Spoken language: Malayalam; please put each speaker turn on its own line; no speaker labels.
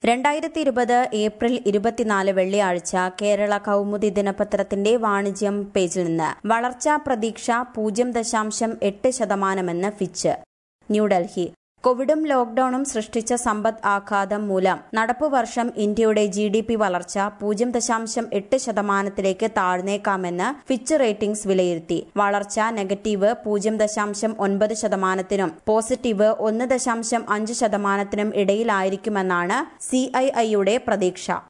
രണ്ടായിരത്തി ഇരുപത് ഏപ്രിൽ ഇരുപത്തിനാല് വെള്ളിയാഴ്ച കേരള കൗമുദി ദിനപത്രത്തിന്റെ വാണിജ്യം പേജിൽ നിന്ന് വളർച്ചാ പ്രതീക്ഷ പൂജ്യം ദശാംശം എട്ട് ശതമാനമെന്ന് ഫിച്ച് ന്യൂഡൽഹി കോവിഡും ലോക്ഡൌണും സൃഷ്ടിച്ച സമ്പദ് ആഘാതം മൂലം നടപ്പു വർഷം ഇന്ത്യയുടെ ജി ഡി പി വളർച്ച പൂജ്യം ദശാംശം എട്ട് ശതമാനത്തിലേക്ക് താഴ്ന്നേക്കാമെന്ന് ഫിച്ച് റേറ്റിംഗ്സ് വിലയിരുത്തി വളർച്ച നെഗറ്റീവ് പൂജ്യം ദശാംശം ഒൻപത് ശതമാനത്തിനും പോസിറ്റീവ് ഒന്ന് ദശാംശം അഞ്ച് ശതമാനത്തിനും ഇടയിലായിരിക്കുമെന്നാണ് സി ഐ ഐയുടെ പ്രതീക്ഷ